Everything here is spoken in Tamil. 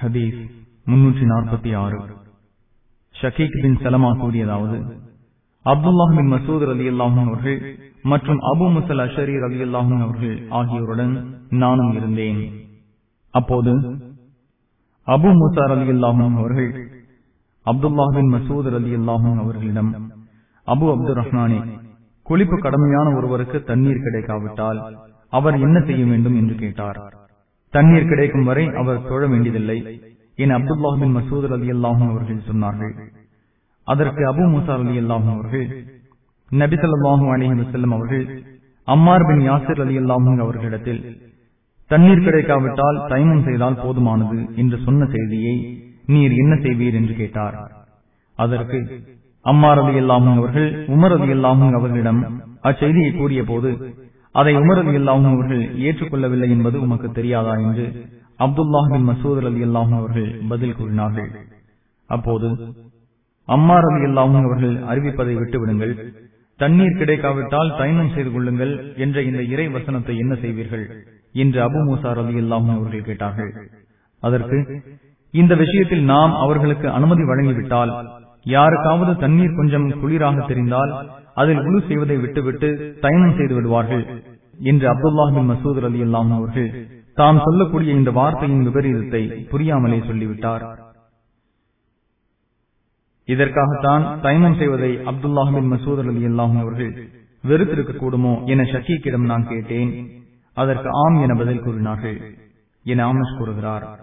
ஹதீஸ் முன்னூற்றி நாற்பத்தி ஆறு ஷகீக் பின் சலமா கூறியதாவது அப்துல்லாஹ் பின் மசூத் அலி அல்லாஹும் அவர்கள் மற்றும் அபு முசல் அஷரி அலி அல்லாஹும் அவர்கள் ஆகியோருடன் நானும் இருந்தேன் அப்போது அபு முசார் அலி அல்லாஹும் அவர்கள் அப்துல்லாஹ் பின் மசூத் அலி அல்லாஹும் அவர்களிடம் அபு அப்துல் ரஹ்மானே குளிப்பு கடமையான ஒருவருக்கு தண்ணீர் கிடைக்காவிட்டால் அவர் என்ன செய்ய வேண்டும் என்று கேட்டார் தண்ணீர் கிடைக்கும் வரை அவர் தொழ வேண்டியதில்லை என் அப்துல்லாஹ் பின் மசூத் அலி அல்லாஹும் அவர்கள் சொன்னார்கள் அதற்கு அபு முசார் அலி அல்லாஹும் அவர்கள் நபி சொல்லாஹு அலிஹி வசல்லம் அவர்கள் அம்மார் பின் யாசிர் அலி அல்லாஹும் அவர்களிடத்தில் தண்ணீர் கிடைக்காவிட்டால் தைமம் செய்தால் போதுமானது என்று சொன்ன செய்தியை நீர் என்ன செய்வீர் என்று கேட்டார் அதற்கு அம்மார் அலி அல்லாஹும் அவர்கள் உமர் அலி அல்லாஹும் அவர்களிடம் அச்செய்தியை கூறிய போது அதை உமர் அலி அல்லாஹும் அவர்கள் ஏற்றுக்கொள்ளவில்லை என்பது உமக்கு தெரியாதா என்று அப்துல்லாஹ் பின் மசூத் அலி அல்லாஹும் அவர்கள் பதில் கூறினார்கள் அப்போது அம்மார் அலி அல்லாஹும் அவர்கள் அறிவிப்பதை விட்டுவிடுங்கள் தண்ணீர் கிடைக்காவிட்டால் தைனம் செய்து கொள்ளுங்கள் என்ற இந்த இறை வசனத்தை என்ன செய்வீர்கள் என்று அபு மூசார் அலி அல்லாஹும் அவர்கள் கேட்டார்கள் அதற்கு இந்த விஷயத்தில் நாம் அவர்களுக்கு அனுமதி வழங்கிவிட்டால் யாருக்காவது தண்ணீர் கொஞ்சம் குளிராக தெரிந்தால் அதில் உழு செய்வதை விட்டுவிட்டு தைனம் செய்து விடுவார்கள் என்று அப்துல்லாஹின் மசூத் அலி அல்லாம் அவர்கள் தாம் சொல்லக்கூடிய இந்த வார்த்தையின் விபரீதத்தை புரியாமலே சொல்லிவிட்டார் இதற்காகத்தான் தைமம் செய்வதை அப்துல்லாஹின் மசூத் அலி அல்லாம் அவர்கள் வெறுத்திருக்க கூடுமோ என ஷக்கீக்கிடம் நான் கேட்டேன் அதற்கு ஆம் என பதில் கூறினார்கள் என ஆமஸ் கூறுகிறார்